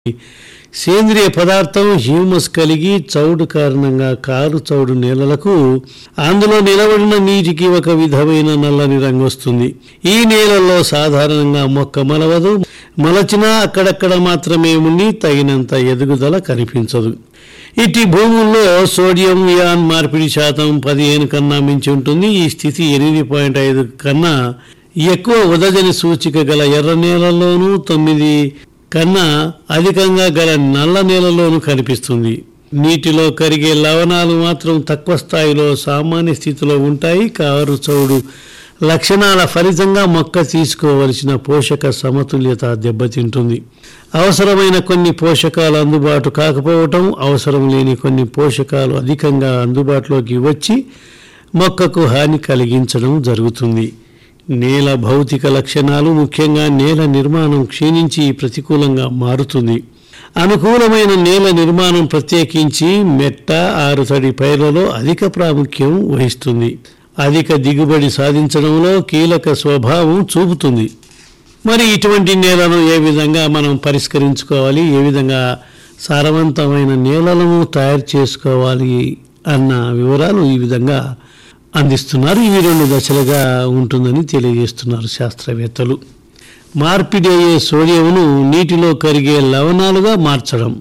సేంద్రియ పదార్థం హ్యూమస్ కలిగి చౌడు కారణంగా కారు చౌడు నేలలకు అందులో నిలబడిన నీటికి ఒక విధమైన నల్లని రంగు వస్తుంది ఈ నేలల్లో సాధారణంగా మొక్క మలవదు మలచినా అక్కడక్కడ మాత్రమే ఉండి తగినంత ఎదుగుదల కనిపించదు ఇట్టి భూముల్లో సోడియం ఇయాన్ మార్పిడి శాతం పదిహేను కన్నా మించి ఉంటుంది ఈ స్థితి ఎనిమిది పాయింట్ ఐదు కన్నా ఎక్కువ ఉదజని సూచిక గల ఎర్ర నేలల్లోనూ తొమ్మిది కన్నా అధికంగా గల నల్ల నేలలోనూ కనిపిస్తుంది నీటిలో కరిగే లవణాలు మాత్రం తక్కువ స్థాయిలో సామాన్య స్థితిలో ఉంటాయి కారు చౌడు లక్షణాల ఫలితంగా మొక్క తీసుకోవలసిన పోషక సమతుల్యత దెబ్బతింటుంది అవసరమైన కొన్ని పోషకాలు అందుబాటు కాకపోవటం అవసరం లేని కొన్ని పోషకాలు అధికంగా అందుబాటులోకి వచ్చి మొక్కకు హాని కలిగించడం జరుగుతుంది నేల భౌతిక లక్షణాలు ముఖ్యంగా నేల నిర్మాణం క్షీణించి ప్రతికూలంగా మారుతుంది అనుకూలమైన నేల నిర్మాణం ప్రత్యేకించి మెట్ట ఆరుతడి పైర్లలో అధిక ప్రాముఖ్యం వహిస్తుంది అధిక దిగుబడి సాధించడంలో కీలక స్వభావం చూపుతుంది మరి ఇటువంటి నేలను ఏ విధంగా మనం పరిష్కరించుకోవాలి ఏ విధంగా సారవంతమైన నేలలను తయారు చేసుకోవాలి అన్న వివరాలు ఈ విధంగా అందిస్తున్నారు ఇవి రెండు దశలుగా ఉంటుందని తెలియజేస్తున్నారు శాస్త్రవేత్తలు మార్పిడి అయ్యే సోడియంను నీటిలో కరిగే లవణాలుగా మార్చడం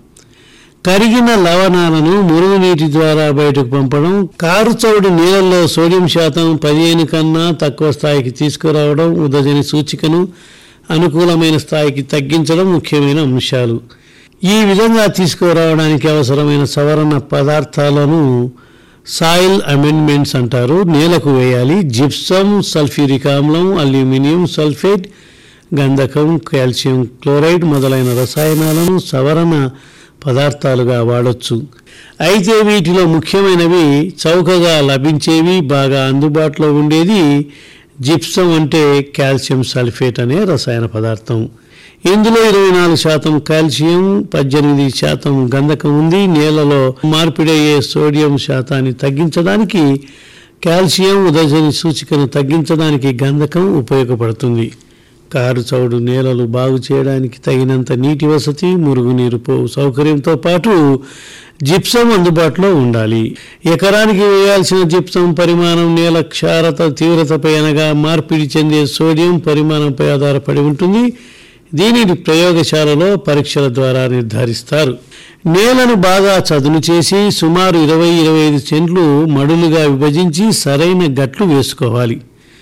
కరిగిన లవణాలను మురుగునీటి ద్వారా బయటకు పంపడం కారు చౌడు నీళ్ళల్లో సోడియం శాతం పదిహేను కన్నా తక్కువ స్థాయికి తీసుకురావడం ఉదజని సూచికను అనుకూలమైన స్థాయికి తగ్గించడం ముఖ్యమైన అంశాలు ఈ విధంగా తీసుకురావడానికి అవసరమైన సవరణ పదార్థాలను సాయిల్ అమెండ్మెంట్స్ అంటారు నేలకు వేయాలి జిప్సమ్ సల్ఫ్యూరిక్ ఆమ్లం అల్యూమినియం సల్ఫేట్ గంధకం కాల్షియం క్లోరైడ్ మొదలైన రసాయనాలను సవరణ పదార్థాలుగా వాడొచ్చు అయితే వీటిలో ముఖ్యమైనవి చౌకగా లభించేవి బాగా అందుబాటులో ఉండేది జిప్సం అంటే కాల్షియం సల్ఫేట్ అనే రసాయన పదార్థం ఇందులో ఇరవై నాలుగు శాతం కాల్షియం పద్దెనిమిది శాతం గంధకం ఉంది నేలలో మార్పిడయ్యే సోడియం శాతాన్ని తగ్గించడానికి కాల్షియం ఉదజని సూచికను తగ్గించడానికి గంధకం ఉపయోగపడుతుంది కారు చౌడు నేలలు బాగు చేయడానికి తగినంత నీటి వసతి మురుగునీరు పోవు సౌకర్యంతో పాటు జిప్సం అందుబాటులో ఉండాలి ఎకరానికి వేయాల్సిన జిప్సం పరిమాణం నేల క్షారత తీవ్రతపై అనగా మార్పిడి చెందే సోడియం పరిమాణంపై ఆధారపడి ఉంటుంది దీనిని ప్రయోగశాలలో పరీక్షల ద్వారా నిర్ధారిస్తారు నేలను బాగా చదును చేసి సుమారు ఇరవై ఇరవై ఐదు సెంట్లు మడులుగా విభజించి సరైన గట్లు వేసుకోవాలి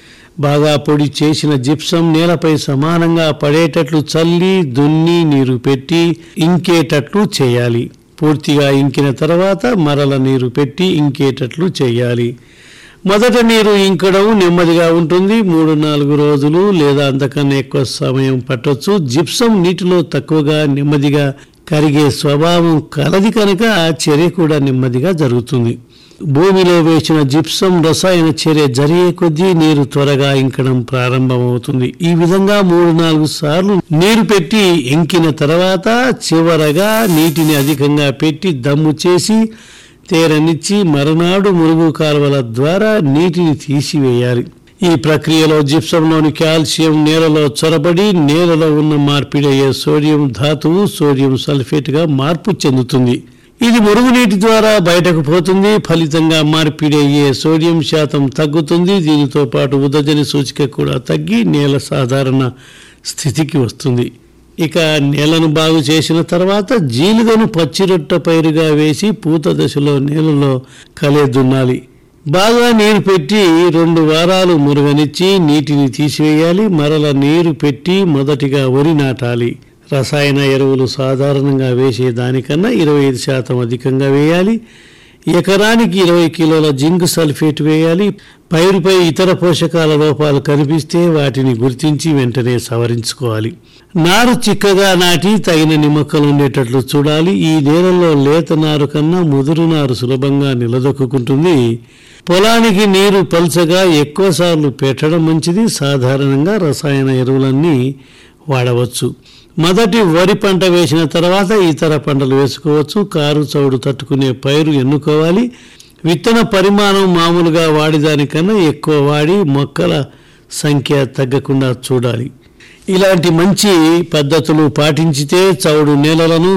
బాగా పొడి చేసిన జిప్సం నేలపై సమానంగా పడేటట్లు చల్లి దున్ని నీరు పెట్టి ఇంకేటట్లు చేయాలి పూర్తిగా ఇంకిన తర్వాత మరల నీరు పెట్టి ఇంకేటట్లు చేయాలి మొదట నీరు ఇంకడం నెమ్మదిగా ఉంటుంది మూడు నాలుగు రోజులు లేదా అంతకన్నా ఎక్కువ సమయం పట్టొచ్చు జిప్సం నీటిలో తక్కువగా నెమ్మదిగా కరిగే స్వభావం కలది కనుక చర్య కూడా నెమ్మదిగా జరుగుతుంది భూమిలో వేసిన జిప్సం రసాయన చర్య జరిగే కొద్దీ నీరు త్వరగా ఇంకడం ప్రారంభమవుతుంది ఈ విధంగా మూడు నాలుగు సార్లు నీరు పెట్టి ఇంకిన తర్వాత చివరగా నీటిని అధికంగా పెట్టి దమ్ము చేసి తేరనిచ్చి మరనాడు మురుగు కాలువల ద్వారా నీటిని తీసివేయాలి ఈ ప్రక్రియలో జిప్సంలోని కాల్షియం నేలలో చొరబడి నేలలో ఉన్న మార్పిడయ్యే సోడియం ధాతువు సోడియం సల్ఫేట్గా మార్పు చెందుతుంది ఇది మురుగునీటి ద్వారా బయటకు పోతుంది ఫలితంగా మార్పిడి అయ్యే సోడియం శాతం తగ్గుతుంది దీనితో పాటు ఉదజని సూచిక కూడా తగ్గి నేల సాధారణ స్థితికి వస్తుంది ఇక నేలను బాగు చేసిన తర్వాత జీలుగను పచ్చిరొట్ట పైరుగా వేసి పూత దశలో నేలలో కలే దున్నాలి బాగా నీరు పెట్టి రెండు వారాలు మురుగనిచ్చి నీటిని తీసివేయాలి మరల నీరు పెట్టి మొదటిగా వరి నాటాలి రసాయన ఎరువులు సాధారణంగా వేసే దానికన్నా ఇరవై ఐదు శాతం అధికంగా వేయాలి ఎకరానికి ఇరవై కిలోల జింక్ సల్ఫేట్ వేయాలి పైరుపై ఇతర పోషకాల లోపాలు కనిపిస్తే వాటిని గుర్తించి వెంటనే సవరించుకోవాలి నారు చిక్కగా నాటి తగిన మొక్కలు ఉండేటట్లు చూడాలి ఈ నేలల్లో లేత నారు కన్నా ముదురు నారు సులభంగా నిలదొక్కుంటుంది పొలానికి నీరు పల్చగా ఎక్కువసార్లు పెట్టడం మంచిది సాధారణంగా రసాయన ఎరువులన్నీ వాడవచ్చు మొదటి వరి పంట వేసిన తర్వాత ఇతర పంటలు వేసుకోవచ్చు కారు చౌడు తట్టుకునే పైరు ఎన్నుకోవాలి విత్తన పరిమాణం మామూలుగా వాడిదానికన్నా ఎక్కువ వాడి మొక్కల సంఖ్య తగ్గకుండా చూడాలి ఇలాంటి మంచి పద్ధతులు పాటించితే చౌడు నేలలను